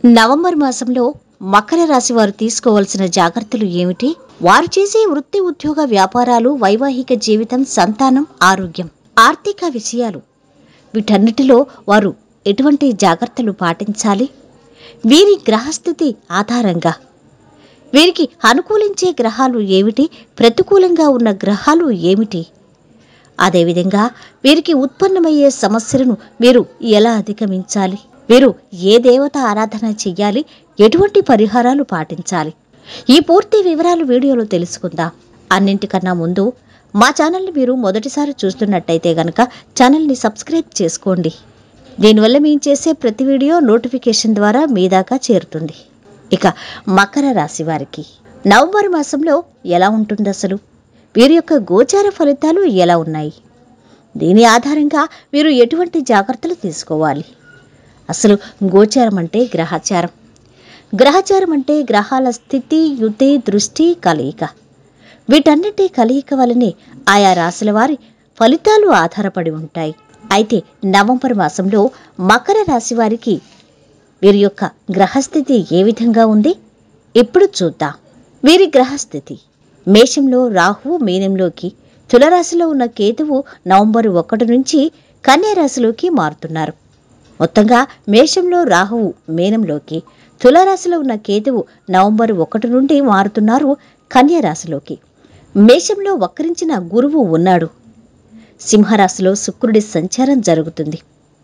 November మాసంలో మకర రాశి వారు తీసుకోవాల్సిన జాగ్రత్తలు ఏమిటి వారు చేసే వృత్తి ఉద్యోగ వ్యాపారాలు వైవాహిక జీవితం సంతానం ఆరోగ్యం ఆర్థిక విషయాలు వీటన్నిటిలో వారు ఎటువంటి జాగ్రత్తలు పాటించాలి వీరి గ్రహస్థితి ఆధారంగా వీరికి అనుకూలించే గ్రహాలు ఏమిటి ప్రతికూలంగా ఉన్న గ్రహాలు ఏమిటి అదేవిధంగా వీరికి ఉత్పన్నమయ్యే సమస్యలను వీరు ఎలా అధిగమించాలి వీరు ఏ దేవత ఆరాధన చెయ్యాలి ఎటువంటి పరిహారాలు పాటించాలి ఈ పూర్తి వివరాలు వీడియోలో తెలుసుకుందాం అన్నింటికన్నా ముందు మా ఛానల్ని మీరు మొదటిసారి చూస్తున్నట్టయితే గనక ఛానల్ని సబ్స్క్రైబ్ చేసుకోండి దీనివల్ల మేము చేసే ప్రతి వీడియో నోటిఫికేషన్ ద్వారా మీ దాకా చేరుతుంది ఇక మకర రాశి వారికి నవంబర్ మాసంలో ఎలా ఉంటుంది అసలు వీరి యొక్క గోచార ఫలితాలు ఎలా ఉన్నాయి దీని ఆధారంగా వీరు ఎటువంటి జాగ్రత్తలు తీసుకోవాలి అసలు గోచారం అంటే గ్రహచారం గ్రహచారం అంటే గ్రహాల స్థితి యుతి దృష్టి కలయిక వీటన్నిటి కలయిక వలనే ఆయా రాశుల వారి ఫలితాలు ఆధారపడి ఉంటాయి అయితే నవంబర్ మాసంలో మకర రాశి వారికి వీరి యొక్క గ్రహస్థితి ఏ విధంగా ఉంది ఇప్పుడు చూద్దాం వీరి గ్రహస్థితి మేషంలో రాహువు మీనంలోకి తులరాశిలో ఉన్న కేతువు నవంబర్ ఒకటి నుంచి కన్యా రాశిలోకి మారుతున్నారు మొత్తంగా మేషంలో రాహువు మీనంలోకి తులరాశిలో ఉన్న కేతువు నవంబర్ ఒకటి నుండి మారుతున్నారు కన్యా రాశిలోకి మేషంలో వక్రించిన గురువు ఉన్నాడు సింహరాశిలో శుక్రుడి సంచారం జరుగుతుంది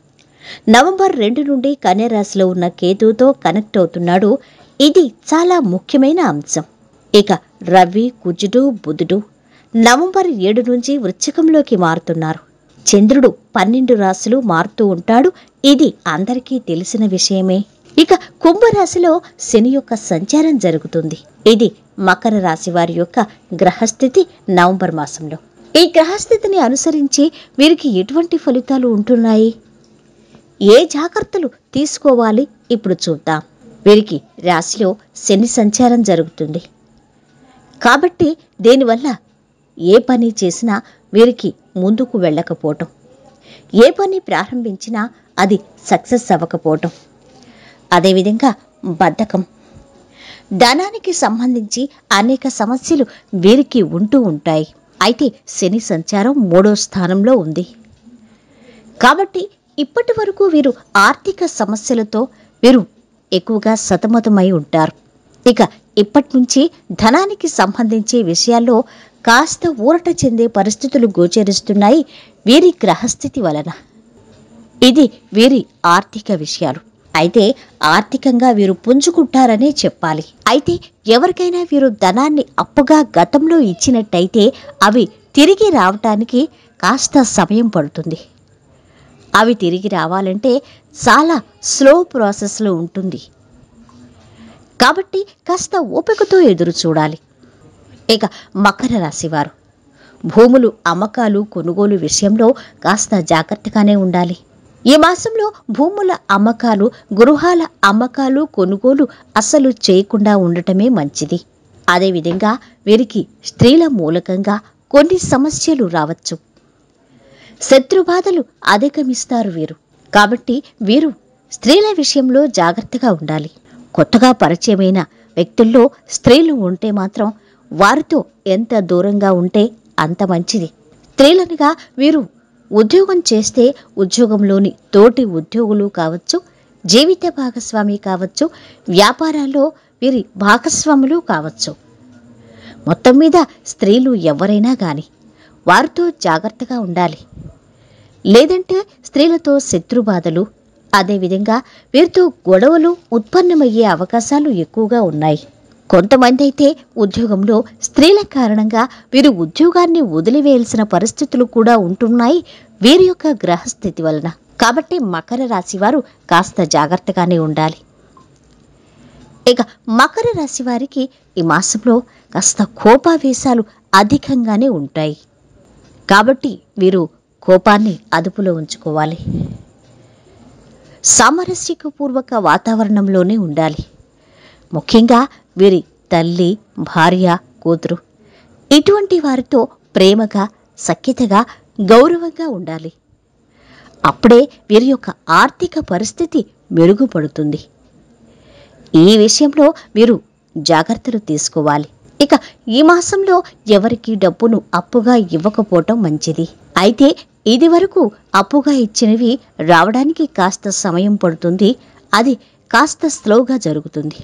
నవంబర్ రెండు నుండి కన్యా రాశిలో ఉన్న కేతువుతో కనెక్ట్ అవుతున్నాడు ఇది చాలా ముఖ్యమైన అంశం ఇక రవి కుజుడు బుధుడు నవంబర్ ఏడు నుంచి వృశ్చికంలోకి మారుతున్నారు చంద్రుడు పన్నెండు రాశులు మారుతూ ఉంటాడు ఇది అందరికీ తెలిసిన విషయమే ఇక కుంభరాశిలో శని యొక్క సంచారం జరుగుతుంది ఇది మకర రాశి వారి యొక్క గ్రహస్థితి నవంబర్ మాసంలో ఈ గ్రహస్థితిని అనుసరించి వీరికి ఎటువంటి ఫలితాలు ఉంటున్నాయి ఏ జాగ్రత్తలు తీసుకోవాలి ఇప్పుడు చూద్దాం వీరికి రాశిలో శని సంచారం జరుగుతుంది కాబట్టి దీనివల్ల ఏ పని చేసినా వీరికి ముందుకు వెళ్ళకపోవటం ఏ పని ప్రారంభించినా అది సక్సెస్ అవ్వకపోవటం అదేవిధంగా బద్ధకం ధనానికి సంబంధించి అనేక సమస్యలు వీరికి ఉంటూ ఉంటాయి అయితే శని సంచారం మూడో స్థానంలో ఉంది కాబట్టి ఇప్పటి వరకు వీరు ఆర్థిక సమస్యలతో వీరు ఎక్కువగా సతమతమై ఉంటారు ఇక ఇప్పటి నుంచి ధనానికి సంబంధించే విషయాల్లో కాస్త ఊరట చెందే పరిస్థితులు గోచరిస్తున్నాయి వీరి గ్రహస్థితి వలన ఇది వీరి ఆర్థిక విషయాలు అయితే ఆర్థికంగా వీరు పుంజుకుంటారనే చెప్పాలి అయితే ఎవరికైనా వీరు ధనాన్ని అప్పుగా గతంలో ఇచ్చినట్టయితే అవి తిరిగి రావటానికి కాస్త సమయం పడుతుంది అవి తిరిగి రావాలంటే చాలా స్లో ప్రాసెస్లో ఉంటుంది కాబట్టి కాస్త ఓపికతో ఎదురు చూడాలి ఇక మకర రాశివారు భూములు అమ్మకాలు కొనుగోలు విషయంలో కాస్త జాగ్రత్తగానే ఉండాలి ఈ మాసంలో భూముల అమ్మకాలు గృహాల అమ్మకాలు కొనుగోలు అస్సలు చేయకుండా ఉండటమే మంచిది అదేవిధంగా వీరికి స్త్రీల మూలకంగా కొన్ని సమస్యలు రావచ్చు శత్రుబాధలు అధిగమిస్తారు వీరు కాబట్టి వీరు స్త్రీల విషయంలో జాగ్రత్తగా ఉండాలి కొత్తగా పరిచయమైన వ్యక్తుల్లో స్త్రీలు ఉంటే మాత్రం వారితో ఎంత దూరంగా ఉంటే అంత మంచిది స్త్రీలనుగా వీరు ఉద్యోగం చేస్తే ఉద్యోగంలోని తోటి ఉద్యోగులు కావచ్చు జీవిత భాగస్వామి కావచ్చు వ్యాపారాల్లో వీరి భాగస్వాములు కావచ్చు మొత్తం మీద స్త్రీలు ఎవరైనా గాని వారితో జాగ్రత్తగా ఉండాలి లేదంటే స్త్రీలతో శత్రుబాధలు అదేవిధంగా వీరితో గొడవలు ఉత్పన్నమయ్యే అవకాశాలు ఎక్కువగా ఉన్నాయి కొంతమంది అయితే ఉద్యోగంలో స్త్రీల కారణంగా వీరు ఉద్యోగాన్ని వదిలివేయాల్సిన పరిస్థితులు కూడా ఉంటున్నాయి వీరి యొక్క గ్రహస్థితి వలన కాబట్టి మకర రాశి వారు కాస్త జాగ్రత్తగానే ఉండాలి ఇక మకర రాశి వారికి ఈ మాసంలో కాస్త కోపావేశాలు అధికంగానే ఉంటాయి కాబట్టి వీరు కోపాన్ని అదుపులో ఉంచుకోవాలి సామరస్యపూర్వక వాతావరణంలోనే ఉండాలి ముఖ్యంగా వీరి తల్లి భార్య కూతురు ఇటువంటి వారితో ప్రేమగా సఖ్యతగా గౌరవంగా ఉండాలి అప్పుడే వీరి యొక్క ఆర్థిక పరిస్థితి మెరుగుపడుతుంది ఈ విషయంలో మీరు జాగ్రత్తలు తీసుకోవాలి ఇక ఈ మాసంలో ఎవరికి డబ్బును అప్పుగా ఇవ్వకపోవటం మంచిది అయితే ఇది వరకు అప్పుగా ఇచ్చినవి రావడానికి కాస్త సమయం పడుతుంది అది కాస్త స్లోగా జరుగుతుంది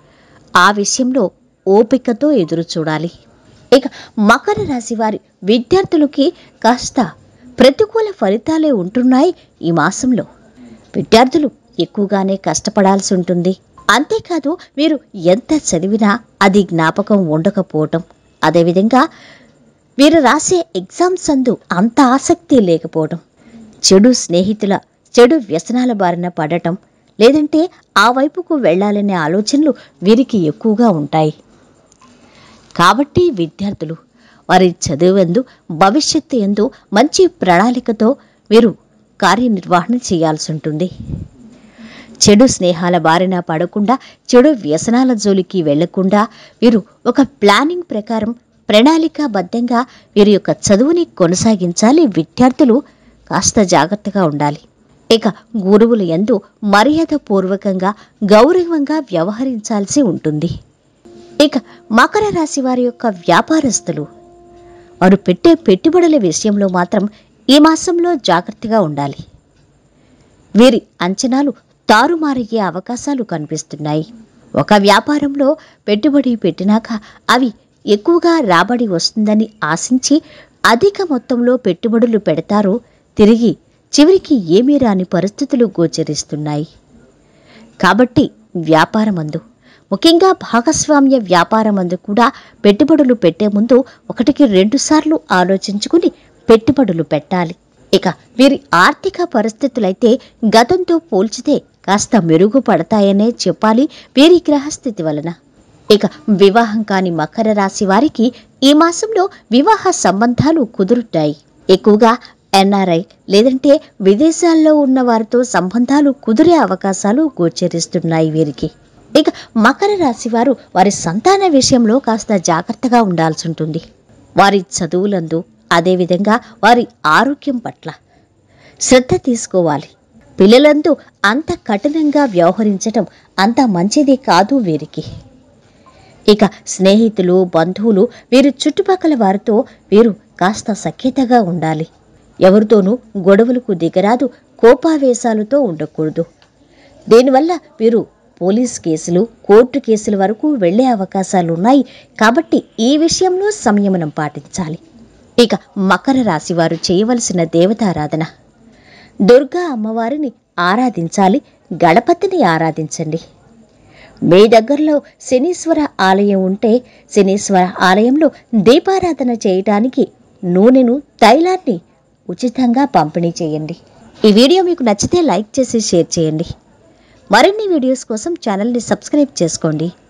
ఆ విషయంలో ఓపికతో ఎదురు చూడాలి ఇక మకర రాశి వారి విద్యార్థులకి కాస్త ప్రతికూల ఫలితాలే ఉంటున్నాయి ఈ మాసంలో విద్యార్థులు ఎక్కువగానే కష్టపడాల్సి ఉంటుంది అంతేకాదు మీరు ఎంత చదివినా అది జ్ఞాపకం ఉండకపోవటం అదేవిధంగా వీరు రాసే ఎగ్జామ్స్ అందు అంత ఆసక్తి లేకపోవడం చెడు స్నేహితుల చెడు వ్యసనాల బారిన పడటం లేదంటే ఆ వైపుకు వెళ్ళాలనే ఆలోచనలు వీరికి ఎక్కువగా ఉంటాయి కాబట్టి విద్యార్థులు వారి చదువందు భవిష్యత్తు ఎందు మంచి ప్రణాళికతో వీరు కార్యనిర్వహణ చేయాల్సి ఉంటుంది చెడు స్నేహాల బారిన పడకుండా చెడు వ్యసనాల జోలికి వెళ్లకుండా వీరు ఒక ప్లానింగ్ ప్రకారం ప్రణాళికాబద్ధంగా వీరి యొక్క చదువుని కొనసాగించాలి విద్యార్థులు కాస్త జాగ్రత్తగా ఉండాలి ఇక గురువుల యందు మర్యాదపూర్వకంగా గౌరవంగా వ్యవహరించాల్సి ఉంటుంది ఇక మకర రాశి వారి యొక్క వ్యాపారస్తులు వారు పెట్టే పెట్టుబడుల విషయంలో మాత్రం ఈ మాసంలో జాగ్రత్తగా ఉండాలి వీరి అంచనాలు తారుమారయ్యే అవకాశాలు కనిపిస్తున్నాయి ఒక వ్యాపారంలో పెట్టుబడి పెట్టినాక అవి ఎక్కువగా రాబడి వస్తుందని ఆశించి అధిక మొత్తంలో పెట్టుబడులు పెడతారు తిరిగి చివరికి ఏమీ రాని పరిస్థితులు గోచరిస్తున్నాయి కాబట్టి వ్యాపారమందు ముఖ్యంగా భాగస్వామ్య వ్యాపారమందు కూడా పెట్టుబడులు పెట్టే ముందు ఒకటికి రెండు సార్లు ఆలోచించుకుని పెట్టుబడులు పెట్టాలి ఇక వీరి ఆర్థిక పరిస్థితులైతే గతంతో పోల్చితే కాస్త మెరుగుపడతాయనే చెప్పాలి వీరి గ్రహస్థితి వలన ఇక వివాహం కాని మకర రాశి వారికి ఈ మాసంలో వివాహ సంబంధాలు కుదురుతాయి ఎక్కువగా ఎన్ఆర్ఐ లేదంటే విదేశాల్లో ఉన్న వారితో సంబంధాలు కుదిరే అవకాశాలు గోచరిస్తున్నాయి వీరికి ఇక మకర రాశి వారు వారి సంతాన విషయంలో కాస్త జాగ్రత్తగా ఉండాల్సి ఉంటుంది వారి చదువులందు అదేవిధంగా వారి ఆరోగ్యం పట్ల శ్రద్ధ తీసుకోవాలి పిల్లలందు అంత కఠినంగా వ్యవహరించటం అంత మంచిది కాదు వీరికి ఇక స్నేహితులు బంధువులు వీరు చుట్టుపక్కల వారితో వీరు కాస్త సఖ్యతగా ఉండాలి ఎవరితోనూ గొడవలకు దిగరాదు కోపావేశాలతో ఉండకూడదు దీనివల్ల వీరు పోలీస్ కేసులు కోర్టు కేసుల వరకు వెళ్లే అవకాశాలు ఉన్నాయి కాబట్టి ఈ విషయంలో సంయమనం పాటించాలి ఇక మకర రాశి వారు చేయవలసిన దేవతారాధన దుర్గా అమ్మవారిని ఆరాధించాలి గణపతిని ఆరాధించండి మీ దగ్గరలో శనీశ్వర ఆలయం ఉంటే శనీశ్వర ఆలయంలో దీపారాధన చేయటానికి నూనెను తైలాన్ని ఉచితంగా పంపిణీ చేయండి ఈ వీడియో మీకు నచ్చితే లైక్ చేసి షేర్ చేయండి మరిన్ని వీడియోస్ కోసం ఛానల్ని సబ్స్క్రైబ్ చేసుకోండి